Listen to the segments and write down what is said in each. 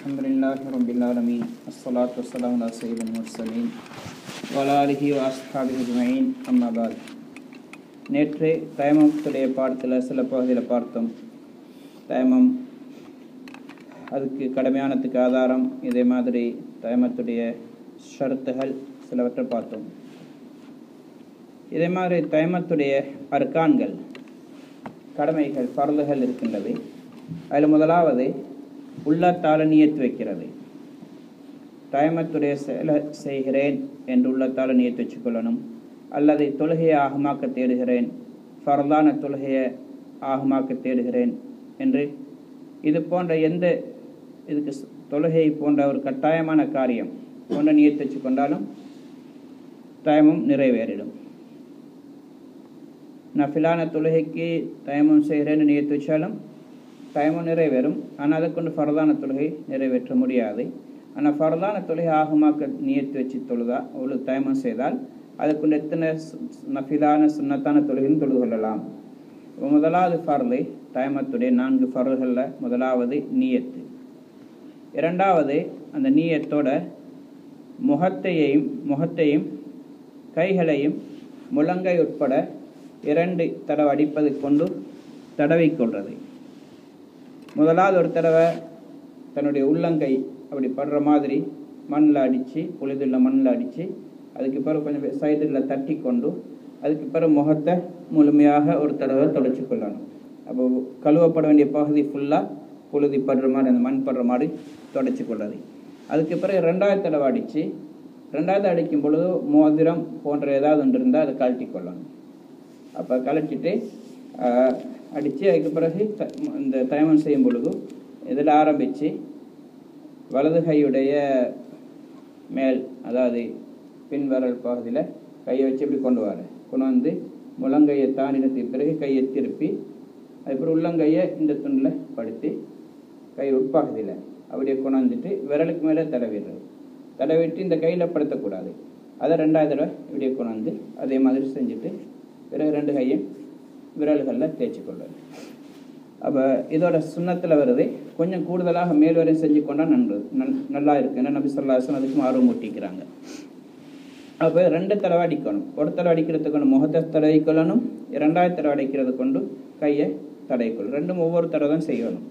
الحمد لله رب العالمين الصلاة والسلام على سيد المرسلين وعلى آله وأصحابه أجمعين أما بعد நேற்று தயமத்துடைய பாடத்தில் சில பகுதியில் பார்த்தோம் தயமம் அதுக்கு கடமையானதுக்கு ஆதாரம் இதே மாதிரி தயமத்துடைய ஷரத்துகள் சிலவற்றை பார்த்தோம் இதே மாதிரி தயமத்துடைய அர்கான்கள் கடமைகள் பரதுகள் இருக்கின்றது அதில் முதலாவது உள்ளத்தால் நியத்து வைக்கிறது தயமத்துடைய செயலை செய்கிறேன் என்று உள்ளத்தால் நியத்து வச்சுக்கொள்ளணும் அல்லது தொழுகையை ஆகமாக்க தேடுகிறேன் ஃபரதான தொழுகையை ஆகமாக்க தேடுகிறேன் என்று இது போன்ற எந்த இதுக்கு ஸ்- தொழுகை போன்ற ஒரு கட்டாயமான காரியம் போன்ற நியத்து வச்சு கொண்டாலும் தயமும் நிறைவேறிடும் நஃபிலான தொழுகைக்கு தயமம் செய்கிறேன்னு நியத்து வச்சாலும் தயமம் நிறைவேறும் ஆனால் அதை கொண்டு ஃபரதான தொழுகை நிறைவேற்ற முடியாது ஆனால் ஃபரதான தொழுகை ஆகமாக்க நியத்து வச்சு தொழுதா ஒரு தயமம் செய்தால் அதை கொண்டு எத்தனை சு- நஃபிலான சுன்னத்தான தொழுகையும் தொழுது கொள்ளலாம் இப்ப முதலாவது ஃபர்து தயமத்துடைய நான்கு ஃபர்துகளில் முதலாவது நியத்து இரண்டாவது அந்த நீயத்தோட முகத்தையும் முகத்தையும் கைகளையும் முழங்கை உட்பட இரண்டு தடவை அடிப்பது கொண்டு தடவிக்கொள்றது முதலாவது ஒரு தடவை தன்னுடைய உள்ளங்கை அப்படி படுற மாதிரி மண்ணில் அடித்து புழுதுள்ள மண்ணில் அடித்து அதுக்கு பிறகு கொஞ்சம் சைடில் தட்டி கொண்டு அதுக்கு பிறகு முகத்தை முழுமையாக ஒரு தடவை தொடச்சி கொள்ளணும் அப்போ கழுவப்பட வேண்டிய பகுதி ஃபுல்லாக புழுதி படுற மாதிரி அந்த மண் படுற மாதிரி தொடச்சி கொள்வது அதுக்கு பிறகு ரெண்டாவது தடவை அடித்து ரெண்டாவது அடிக்கும் பொழுது மோதிரம் போன்ற ஏதாவது ஒன்று இருந்தால் அதை கழட்டி கொள்ளணும் அப்போ கழட்டிட்டு அடித்து அதுக்கு பிறகு த- இந்த தயமம் செய்யும் பொழுது இதில் ஆரம்பித்து வலது கையுடைய மேல் அதாவது பின்வரல் பகுதியில் கையை வச்சு இப்படி கொண்டு வர கொண்டு வந்து முழங்கையை தாண்டினதுக்கு பிறகு கையை திருப்பி அதுக்கப்புறம் உள்ளங்கையை இந்த துண்டில் படுத்தி கை உட்பகுதியில் அப்படியே கொண்டு வந்துட்டு விரலுக்கு மேலே தடவிடுறது தடவிட்டு இந்த கையில் படுத்தக்கூடாது அதை ரெண்டாவது தடவை இப்படியே கொண்டு வந்து அதே மாதிரி செஞ்சுட்டு பிறகு ரெண்டு கையும் விரல்களில் தேய்ச்சி கொள்வது அப்போ இதோட சுண்ணத்தில் வருது கொஞ்சம் கூடுதலாக மேல் வரையும் செஞ்சு கொண்டா நன்று நன் நல்லா இருக்கு ஏன்னா நபி சொல்லாசன் அதுக்கும் ஆர்வம் ஊட்டிக்கிறாங்க அப்போ ரெண்டு தடவை அடிக்கணும் ஒரு தடவை அடிக்கிறதுக்கு கொண்டு முகத்தை தடவை கொள்ளணும் இரண்டாவது தடவை அடிக்கிறது கொண்டு கையை தடவை கொள்ளும் ரெண்டும் ஒவ்வொரு தடவை தான் செய்யணும்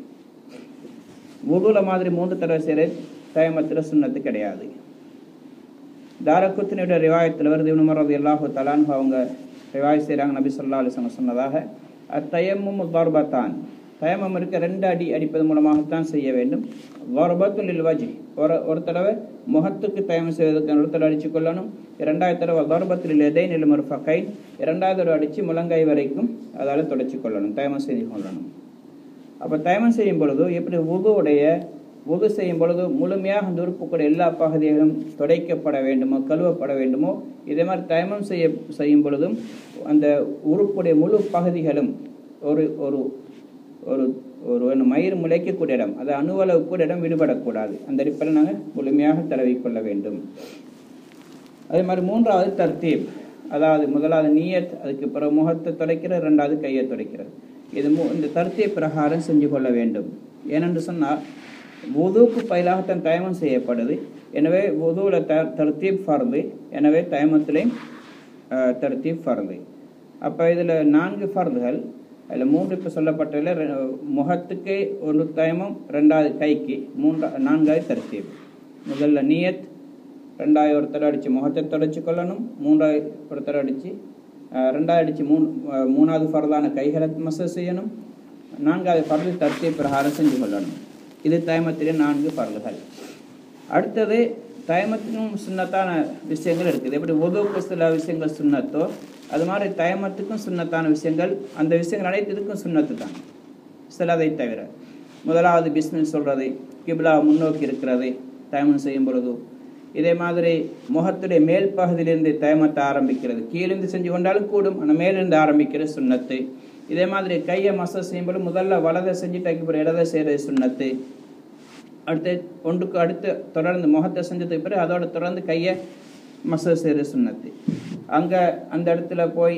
உதுல மாதிரி மூன்று தடவை செய்கிற தயமத்தில் சுண்ணத்து கிடையாது தாரகுத்தினுடைய ரிவாயத்தில் வருது இவனு மரது எல்லாஹு தலான்ஹு அவங்க ரிவாய் செய்கிறாங்க நபி சொல்லா அலிசங்க சொன்னதாக அத்தயமும் தர்பத்தான் தயமம் இருக்க ரெண்டு அடி அடிப்பது மூலமாகத்தான் செய்ய வேண்டும் தர்பத்துல் வஜி ஒரு ஒரு தடவை முகத்துக்கு தயமம் செய்வதற்கு ஒரு தடவை அடித்து கொள்ளணும் இரண்டாவது தடவை தர்பத்தில் எதை நிலமர் ஃபகை இரண்டாவது தடவை அடித்து முழங்கை வரைக்கும் அதால் தொடச்சி கொள்ளணும் தயமம் செய்து கொள்ளணும் அப்போ தயமம் செய்யும் பொழுது எப்படி உதுவுடைய உது செய்யும் பொழுது முழுமையாக அந்த உறுப்புக்கூட எல்லா பகுதிகளும் துடைக்கப்பட வேண்டுமோ கழுவப்பட வேண்டுமோ இதே மாதிரி தயமம் செய்ய செய்யும் பொழுதும் அந்த உறுப்புடைய முழு பகுதிகளும் ஒரு ஒரு ஒரு ஒரு என்ன மயிர் முளைக்கக்கூடிய இடம் அது அணுவளவு கூட இடம் விடுபடக்கூடாது அந்த அடிப்படையில் நாங்கள் முழுமையாக தடவிக்கொள்ள வேண்டும் அதே மாதிரி மூன்றாவது தர்த்தீப் அதாவது முதலாவது நீயத் அதுக்கு பிறகு முகத்தை துடைக்கிறது ரெண்டாவது கையை துடைக்கிறது இது மூ- இந்த தர்த்தீப் பிரகாரம் செஞ்சு கொள்ள வேண்டும் ஏனென்று சொன்னால் வுதுவுக்கு பயிலாகத்தான் தயமம் செய்யப்படுது எனவே வுதுவில் த தர்த்தீப் ஃபர்து எனவே தயமத்திலையும் அஹ், தர்த்தீப் ஃபர்து அப்போ இதில் நான்கு ஃபர்துகள் அதில் மூன்று இப்போ சொல்லப்பட்டதில் ரெ- முகத்துக்கு ஒரு தயமம் ரெண்டாவது கைக்கு மூன்றா நான்காவது தர்த்தீப் முதல்ல நியத் ரெண்டாவது ஒருத்தர் அடித்து முகத்தை தொடச்சி கொள்ளணும் மூன்றாவது ஒருத்தர் அடித்து ரெண்டாவது அடித்து மூணு அஹ், மூணாவது ஃபர்தான கைகளை மசஸ் செய்யணும் நான்காவது ஃபர்து தர்த்தீப் பிரகாரம் செஞ்சு கொள்ளணும் இது தயமத்திலே நான்கு ஃபர்துகள் அடுத்தது தயமத்துக்கும் சுண்ணத்தான விஷயங்கள் இருக்குது எப்படி உதவுக்கு சில விஷயங்கள் சுண்ணத்தோ அது மாதிரி தயமத்துக்கும் சுண்ணத்தான விஷயங்கள் அந்த விஷயங்கள் அனைத்துக்கும் சுண்ணத்து தான் சிலதை தவிர முதலாவது பிஸ்மில் சொல்கிறது கிப்லா முன்னோக்கி இருக்கிறது தயமம் செய்யும் பொழுது இதே மாதிரி முகத்துடைய மேல் பகுதியிலிருந்து தயமத்தை ஆரம்பிக்கிறது கீழிருந்து செஞ்சு கொண்டாலும் கூடும் ஆனால் மேலிருந்து ஆரம்பிக்கிற சுண்ணத்து இதே மாதிரி கையை மசஸ் செய்யும் பொழுது முதல்ல வலதை செஞ்சுட்டு அதுக்கப்புறம் இடதை செய்கிறது சுண்ணத்து அடுத்து ஒன்றுக்கு அடுத்து தொடர்ந்து முகத்தை செஞ்சதுக்கு பிறகு அதோட தொடர்ந்து கையை மசஸ் செய்கிற சுண்ணத்து அங்கே அந்த இடத்துல போய்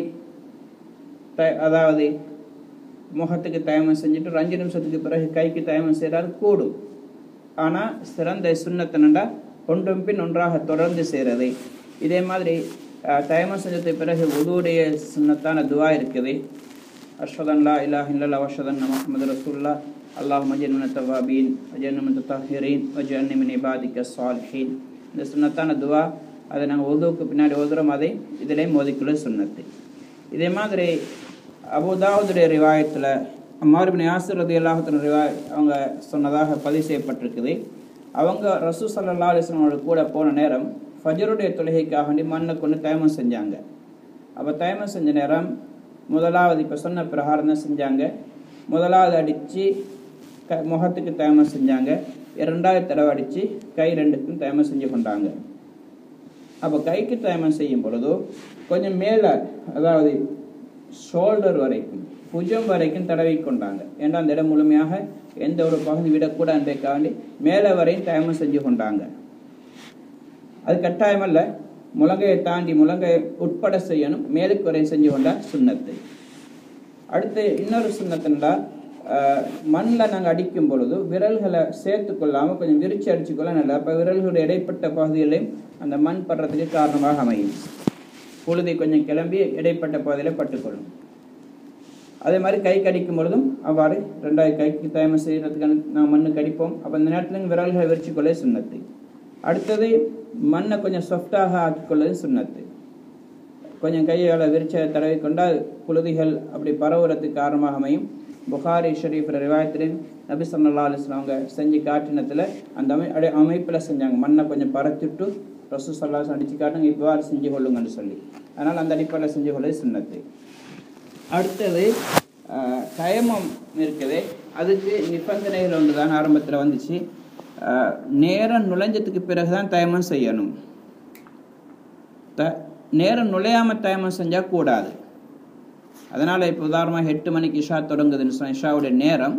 த அதாவது முகத்துக்கு தயமம் செஞ்சுட்டு ஒரு அஞ்சு நிமிஷத்துக்கு பிறகு கைக்கு தயமம் செய்கிறாரு கூடும் ஆனால் சிறந்த சுண்ணத்தனண்டா ஒன்றும் பின் ஒன்றாக தொடர்ந்து செய்கிறது இதே மாதிரி அஹ், தயமம் செஞ்சதுக்கு பிறகு உதுவுடைய சுண்ணத்தான துவா இருக்குது அஷ்வதன் லா இலாஹ இல்லல்லா வஷதன் முஹம்மது ரசூல்லா அல்லாஹ் மஜன் மின தவாபீன் வஜன் மின தஹீரீன் வஜன் மின் இபாதிக்க சாலிஹீன் இந்த சுண்ணத்தான துவா அதை நாங்கள் உதுவுக்கு பின்னாடி ஓதுறோம் அதை இதிலே மோதிக்குள்ள சுண்ணத்து இதே மாதிரி அபுதாவுடைய ரிவாயத்தில் அம்மாரிபின் யாசிர் ரதி அல்லாஹத்தின் ரிவாய் அவங்க சொன்னதாக பதிவு செய்யப்பட்டிருக்குது அவங்க ரசூ சல்லா அலிஸ்லமோட கூட போன நேரம் ஃபஜருடைய தொழுகைக்காக வேண்டி மண்ணை கொண்டு தயமம் செஞ்சாங்க அப்போ தயமம் செஞ்ச நேரம் முதலாவது இப்போ சொன்ன பிரகாரம் தான் செஞ்சாங்க முதலாவது அடித்து க முகத்துக்கு தயமம் செஞ்சாங்க இரண்டாவது தடவை அடித்து கை ரெண்டுக்கும் தயமம் செஞ்சு கொண்டாங்க அப்போ கைக்கு தயமம் செய்யும் பொழுதோ கொஞ்சம் மேலே அதாவது ஷோல்டர் வரைக்கும் புஜம் வரைக்கும் தடவி கொண்டாங்க ஏன்னா அந்த இடம் முழுமையாக எந்த ஒரு பகுதி விடக்கூடாதுக்காண்டி மேலே வரையும் தயமம் செஞ்சு கொண்டாங்க அது கட்டாயம் அல்ல முழங்கையை தாண்டி முழங்கையை உட்பட செய்யணும் மேலுக்கு வரையும் செஞ்சு கொண்டா சுண்ணத்து அடுத்து இன்னொரு சுண்ணத்துண்டா மண்ணில் நாங்கள் அடிக்கும் பொழுது விரல்களை சேர்த்து கொள்ளாமல் கொஞ்சம் விரிச்சு அடிச்சுக்கொள்ள நல்லா அப்போ விரல்களுடைய இடைப்பட்ட பகுதிகளையும் அந்த மண் படுறதுக்கு காரணமாக அமையும் புழுதி கொஞ்சம் கிளம்பி இடைப்பட்ட பகுதியில் பட்டுக்கொள்ளும் அதே மாதிரி கை கடிக்கும் பொழுதும் அவ்வாறு ரெண்டாவது கைக்கு தயமம் செய்கிறதுக்கான நான் மண்ணு கடிப்போம் அப்போ இந்த நேரத்தில் விரல்களை விரிச்சுக்கொள்ள சுண்ணத்து அடுத்தது மண்ணை கொஞ்சம் சாஃப்டாக ஆக்கிக்கொள்ளது சுண்ணத்து கொஞ்சம் கையால் விரிச்ச தடவி கொண்டால் புழுதிகள் அப்படி பரவுறதுக்கு காரணமாக அமையும் புகாரி ஷரீஃப் ரிவாயத்திலையும் நபி சல்லா அலிஸ்லாம் அவங்க செஞ்சு காட்டினத்தில் அந்த அமை அடை அமைப்பில் செஞ்சாங்க மண்ணை கொஞ்சம் பறத்துட்டு ரசூ சல்லாஸ் அடித்து காட்டுங்க இவ்வாறு செஞ்சு கொள்ளுங்கன்னு சொல்லி அதனால் அந்த அடிப்படையில் செஞ்சு கொள்ளது சுண்ணத்து அடுத்தது ஆஹ், தயமம் இருக்குது அதுக்கு நிபந்தனைகள் ஒன்று தான் ஆரம்பத்தில் வந்துச்சு ஆஹ், நேரம் நுழைஞ்சதுக்கு பிறகு தான் தயமம் செய்யணும் த நேரம் நுழையாமல் தயமம் செஞ்சால் கூடாது அதனால் இப்போ உதாரணமாக எட்டு மணிக்கு இஷா தொடங்குதுன்னு சொன்னால் இஷாவுடைய நேரம்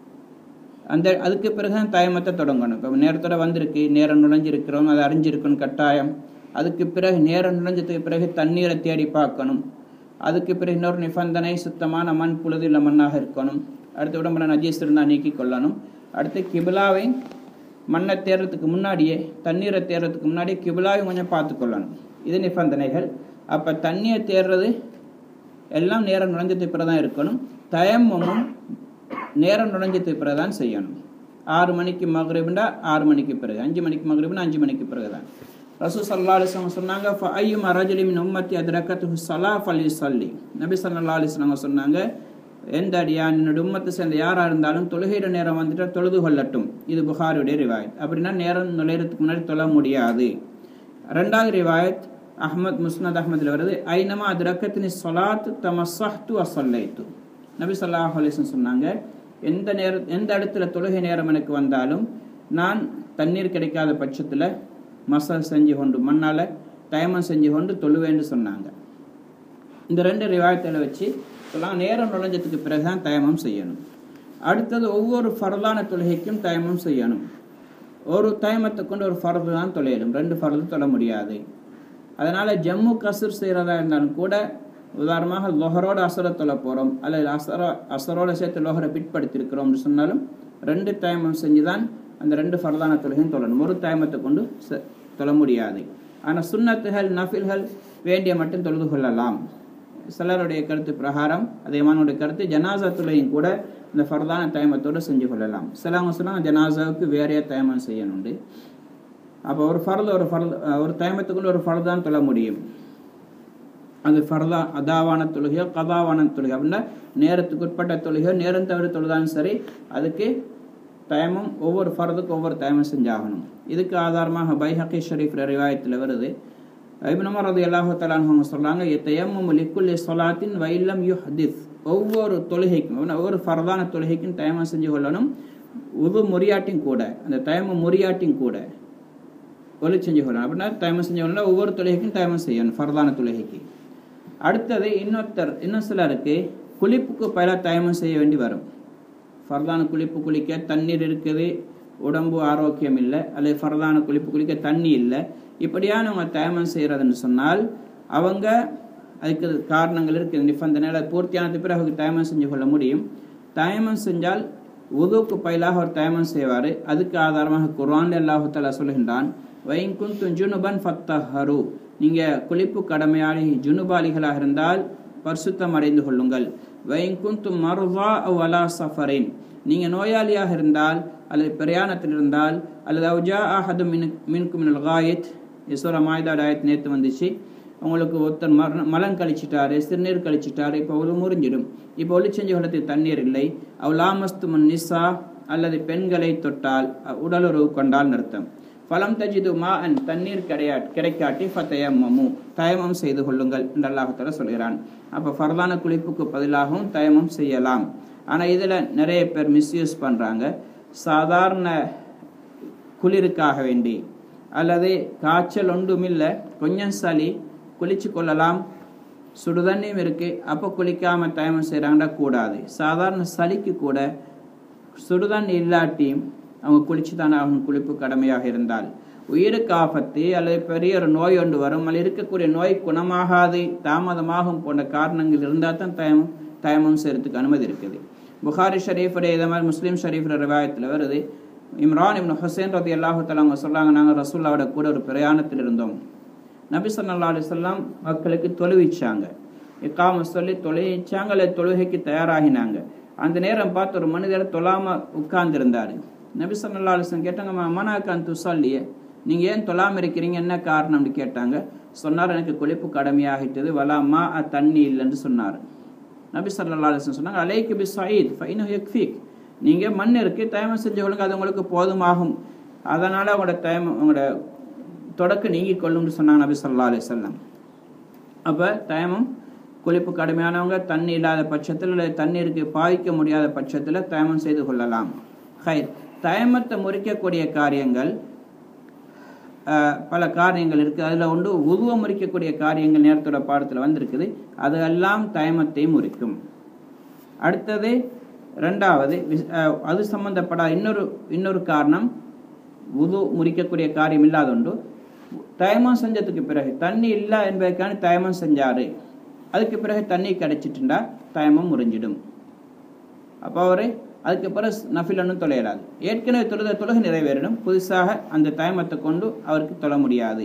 அந்த அதுக்கு பிறகு தான் தயமத்தை தொடங்கணும் இப்போ நேரத்தோட வந்திருக்கு நேரம் நுழைஞ்சிருக்கிறோம் அதை அறிஞ்சிருக்கணும் கட்டாயம் அதுக்கு பிறகு நேரம் நுழைஞ்சதுக்கு பிறகு தண்ணீரை தேடி பார்க்கணும் அதுக்கு பிறகு இன்னொரு நிபந்தனை சுத்தமான மண் புழுதியுள்ள மண்ணாக இருக்கணும் அடுத்து உடம்புல நஜீஸ் இருந்தால் நீக்கி கொள்ளணும் அடுத்து கிபிலாவை மண்ணை தேர்றதுக்கு முன்னாடியே தண்ணீரை தேர்றதுக்கு முன்னாடியே கிபிலாவையும் கொஞ்சம் பார்த்து கொள்ளணும் இது நிபந்தனைகள் அப்போ தண்ணியை தேர்றது எல்லாம் நேரம் நுழைஞ்சதுக்கு பிறகு தான் இருக்கணும் தயம்மமும் நேரம் நுழைஞ்சதுக்கு பிறகு தான் செய்யணும் ஆறு மணிக்கு மகரிப்னா ஆறு மணிக்கு பிறகு அஞ்சு மணிக்கு மகரிப்னா அஞ்சு மணிக்கு பிறகு தான் ரசூ சல்லா அலிஸ்லாம் சொன்னாங்க ஐயும் அரஜலிமின் உம்மத்தி அதிரக்கத்து சலா ஃபலி சொல்லி நபி சல்லா அலிஸ்லாம் சொன்னாங்க எந்த அடியா என்னோட உம்மத்தை சேர்ந்த யாராக இருந்தாலும் தொழுகையிட நேரம் வந்துட்டு தொழுது கொள்ளட்டும் இது புகாருடைய ரிவாயத் அப்படின்னா நேரம் நுழையிறதுக்கு முன்னாடி தொழ முடியாது ரெண்டாவது ரிவாயத் அஹ்மத் முஸ்னத் அஹ்மதில் வருது ஐனமா அது ரக்கத்தினி சொலாத் தமசஹ்து அசல்லைத்து நபி ஸல்லல்லாஹு அலைஹி வஸல்லம் சொன்னாங்க எந்த நேர எந்த இடத்துல தொழுகை நேரம் எனக்கு வந்தாலும் நான் தண்ணீர் கிடைக்காத பட்சத்தில் மசால் செஞ்சு கொண்டு மண்ணால் தயமம் செஞ்சு கொண்டு தொழுவேன்னு சொன்னாங்க இந்த ரெண்டு ரிவாயத்தில் வச்சு சொல்லலாம் நேரம் நுழைஞ்சதுக்கு பிறகு தான் தயமம் செய்யணும் அடுத்தது ஒவ்வொரு ஃபரதான தொழுகைக்கும் தயமம் செய்யணும் ஒரு தயமத்தை கொண்டு ஒரு ஃபரது தான் தொலையணும் ரெண்டு ஃபரது தொழ முடியாது அதனால் ஜம்மு கசூர் செய்கிறதா இருந்தாலும் கூட உதாரணமாக லொஹரோட அசரை தொலை போகிறோம் அல்லது அசரோ அசரோட சேர்த்து லொஹரை பிற்படுத்தியிருக்கிறோம்னு சொன்னாலும் ரெண்டு தயமம் செஞ்சு தான் அந்த ரெண்டு ஃபரதான தொழுகையும் தொழணும் ஒரு தயமத்தை கொண்டு செ- தொழ முடியாது ஆனால் சுன்னத்துகள் நஃபில்கள் வேண்டிய மட்டும் தொழுது கொள்ளலாம் சிலருடைய கருத்து பிரகாரம் அதேமானுடைய கருத்து ஜனாசா தொழுகையும் கூட இந்த ஃபர்தான தயமத்தோடு செஞ்சு கொள்ளலாம் சிலவங்க சொன்னாங்க ஜனாசாவுக்கு வேறைய தயமம் செய்யணுண்டு அப்போ ஒரு ஃபர்து ஒரு ஃபர்து ஒரு தயமத்துக்குள்ள ஒரு ஃபர்து தான் தொழ முடியும் அது ஃபர்தா அதாவான தொழுகையோ கதாவான தொழுகை அப்படின்னா நேரத்துக்கு உட்பட்ட தொழுகையோ நேரம் தவிர தொழுதாலும் சரி அதுக்கு தயமும் ஒவ்வொரு ஃபர்துக்கும் ஒவ்வொரு தயமும் செஞ்சாகணும் இதுக்கு ஆதாரமாக பைஹக்கி ஷரீஃப் ரிவாயத்தில் வருது ஐபனமர் ரதி அல்லாஹு தலான்னு சொல்கிறாங்க தயமும் லிக்குல்லி சொலாத்தின் வைல்லம் யு ஹதீஸ் ஒவ்வொரு தொழுகைக்கும் அப்படின்னா ஒவ்வொரு ஃபர்தான தொழுகைக்கும் தயமம் செஞ்சு கொள்ளணும் உது முறியாட்டியும் கூட அந்த தயமம் முறியாட்டியும் கூட ஒலி செஞ்சு கொள்ளணும் அப்படின்னா தயமம் செஞ்சு கொள்ளணும் ஒவ்வொரு தொழுகைக்கும் தயமம் செய்யணும் ஃபர்தான தொழுகைக்கு அடுத்தது இன்னொருத்தர் இன்னும் சிலருக்கு குளிப்புக்கு பல தயமம் செய்ய வேண்டி வரும் ஃபர்தான குளிப்பு குளிக்க தண்ணீர் இருக்குது உடம்பு ஆரோக்கியம் இல்லை அல்லது ஃபர்தான குளிப்பு குளிக்க தண்ணி இல்லை இப்படியானவங்க தயமம் செய்கிறதுன்னு சொன்னால் அவங்க அதுக்கு காரணங்கள் இருக்குது நிபந்தனைகள் பூர்த்தியானது பிறகு தயமம் செஞ்சு கொள்ள முடியும் தயமம் செஞ்சால் உதுக்கு பயிலாக ஒரு தயமம் செய்வார் அதுக்கு ஆதாரமாக குர்ஆன் அல்லாஹு தஆலா சொல்கின்றான் வைங்குந்தும் ஜுனுபன் ஃபத்தஹரு நீங்கள் குளிப்பு கடமையாளி ஜுனுபாலிகளாக இருந்தால் பரிசுத்தம் அடைந்து கொள்ளுங்கள் வைங்குந்தும் மருவா வலா சஃபரின் நீங்கள் நோயாளியாக இருந்தால் அல்லது பிரயாணத்தில் இருந்தால் அல்லது அவுஜா அஹது மின் மின்கு மினல் காயித் ஈஸ்வர மாயுதாட் ஆயத் நேற்று வந்துச்சு உங்களுக்கு ஒருத்தர் மரண மலம் கழிச்சிட்டாரு சிறுநீர் கழிச்சிட்டாரு இப்போ ஒரு முறிஞ்சிடும் இப்போ ஒளி செஞ்சு குளத்தில் தண்ணீர் இல்லை அவுலாமஸ்து முன் நிசா அல்லது பெண்களை தொட்டால் உடலுறவு கொண்டால் நிறுத்தம் ஃபலம் தஜிது மா அன் தண்ணீர் கிடையா கிடைக்காட்டி ஃபத்தயம்மு தயமம் செய்து கொள்ளுங்கள் என்று அல்லாஹால சொல்கிறான் அப்போ ஃபர்தான குளிப்புக்கு பதிலாகவும் தயமம் செய்யலாம் ஆனால் இதில் நிறைய பேர் மிஸ்யூஸ் பண்ணுறாங்க சாதாரண குளிருக்காக வேண்டி அல்லது காய்ச்சல் ஒன்றுமில்லை கொஞ்சம் சளி குளிச்சு கொள்ளலாம் சுடுதண்ணியும் இருக்குது அப்போ குளிக்காமல் தயமம் செய்கிறாங்கன்னா கூடாது சாதாரண சளிக்கு கூட சுடுதண்ணி இல்லாட்டியும் அவங்க குளிச்சு தானே ஆகணும் குளிப்பு கடமையாக இருந்தால் உயிருக்கு ஆபத்து அல்லது பெரிய ஒரு நோய் ஒன்று வரும் அல்லது இருக்கக்கூடிய நோய் குணமாகாது தாமதமாகும் போன்ற காரணங்கள் இருந்தால் தான் தயமம் தயமம் செய்கிறதுக்கு அனுமதி இருக்குது புகாரி ஷரீஃபுடைய இதே மாதிரி முஸ்லீம் ஷரீஃபுடைய ரிவாயத்தில் வருது இம்ரான் இப்னு ஹுசேன் ரதி அல்லாஹு அவங்க சொல்கிறாங்க நாங்கள் ரசூல்லாவோட கூட ஒரு பிரயாணத்தில் இருந்தோம் நபி சல்லா அலிசல்லாம் மக்களுக்கு தொழுவிச்சாங்க இக்காம சொல்லி தொழுவிச்சாங்க அல்லது தொழுகைக்கு தயாராகினாங்க அந்த நேரம் பார்த்து ஒரு மனிதர் தொழாம உட்கார்ந்துருந்தாரு நபி சல்லா அலிஸ்லம் கேட்டாங்க மனாக்கான் துசல்லியே நீங்கள் ஏன் தொழாம இருக்கிறீங்க என்ன காரணம்னு கேட்டாங்க சொன்னார் எனக்கு குளிப்பு கடமையாகிட்டது வலாமா தண்ணி இல்லைன்னு சொன்னார் நபி சல்லா அலிஸ்லம் சொன்னாங்க அலைக்கு பி சயீத் ஃபைனு யக்ஃபீக் நீங்கள் மண் இருக்கு தயமம் செஞ்சு கொள்ளுங்க அது உங்களுக்கு போதுமாகும் அதனால் உங்களோட தயமம் உங்களோட தொடக்க நீங்கி கொள்ளும்னு சொன்னாங்க நபி சொல்லா அலி சொல்லம் அப்போ தயமம் குளிப்பு கடுமையானவங்க தண்ணி இல்லாத பட்சத்தில் இல்லை தண்ணீருக்கு பாய்க்க முடியாத பட்சத்தில் தயமம் செய்து கொள்ளலாம் ஹைர் தயமத்தை முறிக்கக்கூடிய காரியங்கள் பல காரியங்கள் இருக்குது அதில் ஒன்று உருவ முறிக்கக்கூடிய காரியங்கள் நேரத்தோட பாடத்தில் வந்திருக்குது அதெல்லாம் தயமத்தை முறிக்கும் அடுத்தது ரெண்டாவது அது சம்பந்தப்படாத இன்னொரு இன்னொரு காரணம் உது முறிக்கக்கூடிய காரியம் இல்லாத ஒன்று தயமம் செஞ்சதுக்கு பிறகு தண்ணி இல்லை என்பதற்கான தயமம் செஞ்சாரு அதுக்கு பிறகு தண்ணி கிடைச்சிட்டுண்டா தயமம் முறிஞ்சிடும் அப்போ அவர் அதுக்கு பிறகு நஃபில் ஒன்றும் தொலையிடாது ஏற்கனவே தொழுத தொழுகை நிறைவேறிடும் புதுசாக அந்த தயமத்தை கொண்டு அவருக்கு தொழ முடியாது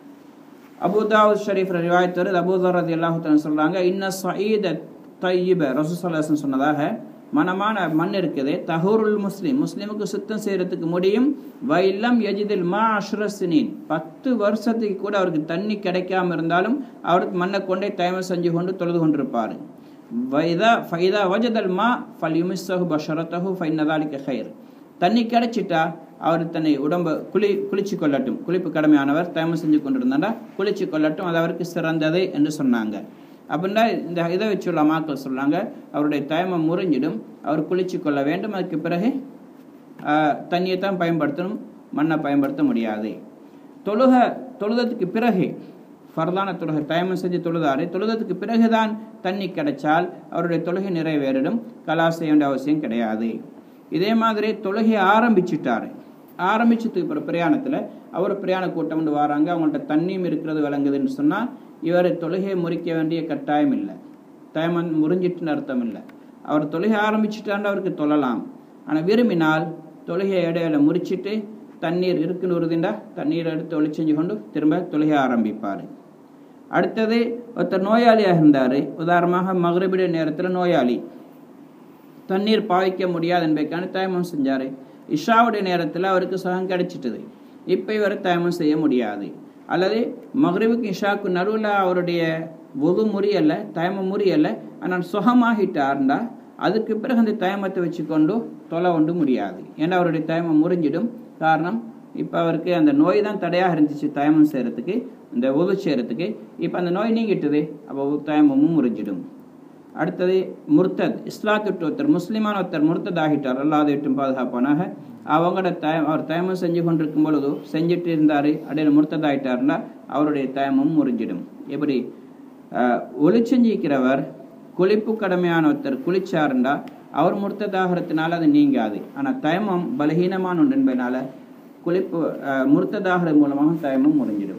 அபுதாவுத் ஷரீஃப் ரிவாயத் வருது அபுதார் ரதி அல்லாஹு சொல்கிறாங்க இன்ன சயீத தையிப ரசூசல்லாசன் சொன்னதாக மனமான மண் இருக்குது தஹூருல் முஸ்லீம் முஸ்லீமுக்கு சுத்தம் செய்யறதுக்கு முடியும் வைலம் எஜிதில் மா அஷ்ரசினின் பத்து வருஷத்துக்கு கூட அவருக்கு தண்ணி கிடைக்காம இருந்தாலும் அவருக்கு மண்ணை கொண்டே தயமம் செஞ்சு கொண்டு தொழுது கொண்டிருப்பார் வைதா ஃபைதா வஜதல் மா ஃபல் யுமிஸ்ஸஹு பஷரத்தஹு ஃபைனதாலிக்க ஹைர் தண்ணி கிடைச்சிட்டா அவர் தன்னை உடம்பை குளி குளிச்சு கொள்ளட்டும் குளிப்பு கடமையானவர் தயமம் செஞ்சு கொண்டிருந்தாண்டா குளிச்சு கொள்ளட்டும் அது அவருக்கு சிறந்தது என்று சொன்னாங்க அப்படின்னா இந்த இதை வச்சுள்ள மாக்கள் சொல்கிறாங்க அவருடைய தயமம் முறிஞ்சிடும் அவர் குளிச்சு கொள்ள வேண்டும் அதுக்கு பிறகு தண்ணியை தான் பயன்படுத்தணும் மண்ணை பயன்படுத்த முடியாது தொழுக தொழுதத்துக்கு பிறகு ஃபர்தான தொழுகை தயமம் செஞ்சு தொழுதாரு தொழுதத்துக்கு பிறகுதான் தண்ணி கிடைச்சால் அவருடைய தொழுகை நிறைவேறிடும் கலா செய்ய வேண்டிய அவசியம் கிடையாது இதே மாதிரி தொழுகையை ஆரம்பிச்சுட்டாரு ஆரம்பிச்சதுக்கு பிறகு பிரயாணத்தில் அவர் பிரயாண கூட்டம் வந்து வராங்க அவங்கள்ட்ட தண்ணியும் இருக்கிறது விளங்குதுன்னு சொன்னால் இவர் தொழுகையை முறிக்க வேண்டிய கட்டாயம் இல்லை தயமம் முறிஞ்சிட்டுன்னு அர்த்தம் இல்லை அவர் தொழுகை ஆரம்பிச்சுட்டாண்டு அவருக்கு தொழலாம் ஆனால் விரும்பினால் தொழுகையை இடையில முறிச்சிட்டு தண்ணீர் இருக்குன்னு உறுதிண்டா தண்ணீர் எடுத்து ஒளி செஞ்சு கொண்டு திரும்ப தொழுகை ஆரம்பிப்பார் அடுத்தது ஒருத்தர் நோயாளியாக இருந்தார் உதாரணமாக மகரிபிட நேரத்தில் நோயாளி தண்ணீர் பாய்க்க முடியாது என்பதற்கான தயமம் செஞ்சார் இஷாவுடைய நேரத்தில் அவருக்கு சுகம் கிடைச்சிட்டது இப்போ இவர் தயமம் செய்ய முடியாது அல்லது மகரிபுக்கு இஷாவுக்கு நடுவில் அவருடைய ஒது முறியலை தயமம் முறியலை ஆனால் சுகமாகிட்டார்ண்டா அதுக்கு பிறகு அந்த தயமத்தை வச்சுக்கொண்டு தொலை ஒன்று முடியாது ஏன்னா அவருடைய தயமம் முறிஞ்சிடும் காரணம் இப்போ அவருக்கு அந்த நோய் தான் தடையாக இருந்துச்சு தயமம் செய்கிறதுக்கு இந்த உது செய்கிறதுக்கு இப்போ அந்த நோய் நீங்கிட்டுது அப்போ தயமமும் முறிஞ்சிடும் அடுத்தது முர்த்தத் இஸ்லாத்துட்டு ஒருத்தர் முஸ்லீமான ஒருத்தர் முர்த்தத் ஆகிட்டார் அல்லாத விட்டும் பாதுகாப்பானாக அவங்களோட தயம் அவர் தயமம் செஞ்சு கொண்டிருக்கும் பொழுது செஞ்சுட்டு இருந்தார் அப்படியே முர்த்தத் ஆகிட்டார்னா அவருடைய தயமும் முறிஞ்சிடும் எப்படி ஒளி செஞ்சிக்கிறவர் குளிப்பு கடமையான ஒருத்தர் குளிச்சாருண்டா அவர் முர்த்ததாகிறதுனால அது நீங்காது ஆனால் தயமம் பலகீனமான ஒன்று என்பதனால குளிப்பு முர்த்ததாகிறது மூலமாக தயமம் முறிஞ்சிடும்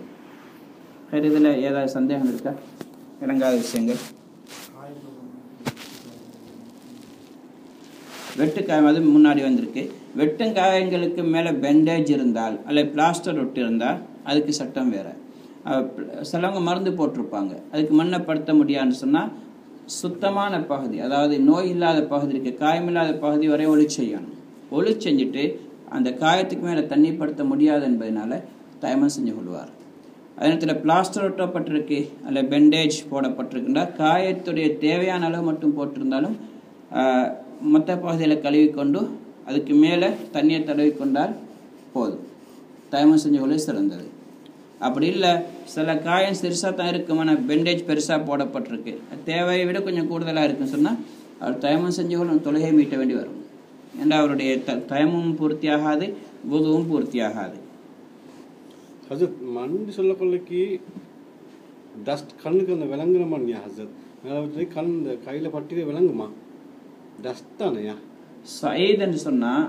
சரி இதில் ஏதாவது சந்தேகம் இருக்கா இறங்காத விஷயங்கள் வெட்டுக்காயம் அது முன்னாடி வந்திருக்கு வெட்டும் காயங்களுக்கு மேலே பெண்டேஜ் இருந்தால் அல்லது பிளாஸ்டர் ஒட்டி இருந்தால் அதுக்கு சட்டம் வேறு சிலவங்க மருந்து போட்டிருப்பாங்க அதுக்கு மண்ணப்படுத்த முடியாதுன்னு சொன்னால் சுத்தமான பகுதி அதாவது நோய் இல்லாத பகுதி இருக்கு காயம் இல்லாத பகுதி வரை ஒளி செய்யணும் ஒளி செஞ்சுட்டு அந்த காயத்துக்கு மேலே தண்ணி படுத்த முடியாது என்பதனால தயமம் செஞ்சு கொள்வார் அதே நேரத்தில் பிளாஸ்டர் ஒட்டப்பட்டிருக்கு அல்ல பெண்டேஜ் போடப்பட்டிருக்குன்னா காயத்துடைய தேவையான அளவு மட்டும் போட்டிருந்தாலும் ஆஹ், மொத்த பகுதியில் கழுவி கொண்டு அதுக்கு மேலே தண்ணியை தடவி கொண்டால் போதும் தயமம் செஞ்சு கொள்ள சிறந்தது அப்படி இல்லை சில காயம் சிறுசாக தான் இருக்கும் ஆனால் பெண்டேஜ் பெருசாக போடப்பட்டிருக்கு தேவையை விட கொஞ்சம் கூடுதலாக இருக்குன்னு சொன்னால் அவர் தயமம் செஞ்சு கொள்ள தொழுகை மீட்ட வேண்டி வரும் ஏன்னா அவருடைய த தயமும் பூர்த்தியாகாது புதுவும் பூர்த்தியாகாது ஹசரத் மண்டி சொல்லக்கொள்ளைக்கு டஸ்ட் கண்ணுக்கு அந்த விளங்குற மண்ணியா ஹசரத் அதாவது கண் இந்த கையில் பட்டிலே விளங்குமா டஸ்ட் தானேயா சயீதுன்னு சொன்னால்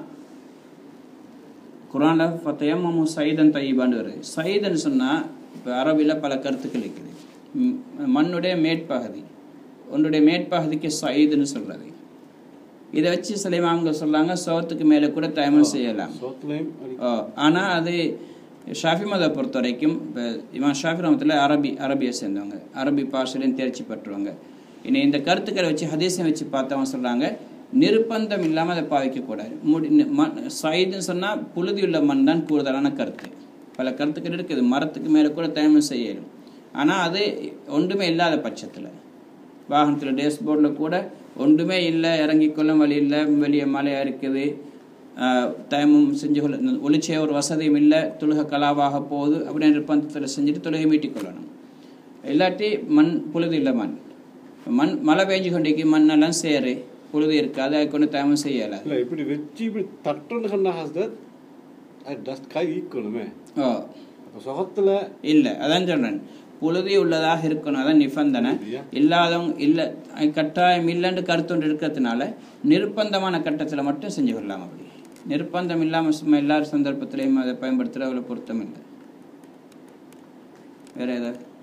குரானில் ஃபத்தயம்மு சயீதன் தையிபான்னு வருது சயீதுன்னு சொன்னால் இப்போ அரபியில் பல கருத்துக்கள் இருக்குது ம், மண்ணுடைய மேற்பகுதி உன்னுடைய மேற்பகுதிக்கு சயீதுன்னு சொல்கிறது இதை வச்சு சில இமாம்க சொல்றாங்க சோத்துக்கு மேலே கூட தயமம் செய்யலாம் சோத்துலையும் அடி ஓ, ஆனா அது ஷாஃபி மதை பொறுத்த வரைக்கும் இப்போ இவன் ஷாஃபி ரமத்தில் அரபி அரபியை சேர்ந்தவங்க அரபி பாஷையிலையும் தேர்ச்சி பெற்றவங்க இனி இந்த கருத்துக்களை வச்சு ஹதீஸையும் வச்சு பார்த்தவங்க சொல்றாங்க நிர்பந்தம் இல்லாமல் அதை பாவிக்கக்கூடாது முடி நி- மண் சைதுன்னு சொன்னால் புழுதி உள்ள மண் தான் கூடுதலான கருத்து பல கருத்துக்கள் இருக்குது மரத்துக்கு மேலே கூட தயமம் செய்யணும் ஆனால் அது ஒன்றுமே இல்லாத பட்சத்தில் வாகனத்தில் டேஷ்போர்டில் கூட ஒன்றுமே இல்லை இறங்கிக்கொள்ளும் வழி இல்லை வெளியே மழையாக இருக்குது ஆஹ் தயமும் செஞ்சு கொள்ள ஒளிச்சே ஒரு வசதியும் இல்லை தொழுகை கலாவாக போகுது அப்படின்னு நிர்பந்தத்தில் செஞ்சுட்டு தொழுகை மீட்டிக் கொள்ளணும் இல்லாட்டி மண் புழுதி இல்லை மண் மண் மழை பெஞ்சு கொண்டிருக்கு மண்ணெல்லாம் சேரு புழுதி இருக்காது அதை கொண்டு தயமும் செய்யலை இல்லை இப்படி வச்சு இப்படி தட்டுன்னு சொன்னா ஹசரத் அது டஸ்ட் கை ஈக்கணுமே ஓ அப்போ சுகத்தில் இல்லை அதான் சொல்கிறேன் புழுதி உள்ளதாக இருக்கணும் அதான் நிபந்தனை அப்படியா? இல்லாதவங்க இல்லை அஹ் கட்டாயம் இல்லைன்னு கருத்தொன்று இருக்கிறதுனால நிர்பந்தமான கட்டத்தில் மட்டும் செஞ்சு கொள்ளலாம் அப்படி நிர்பந்தம் இல்லாமல் சும்மா எல்லா சந்தர்ப்பத்திலையும் அதை பயன்படுத்துகிற அவ்வளோ பொருத்தம் இல்லை வேற ஏதாவது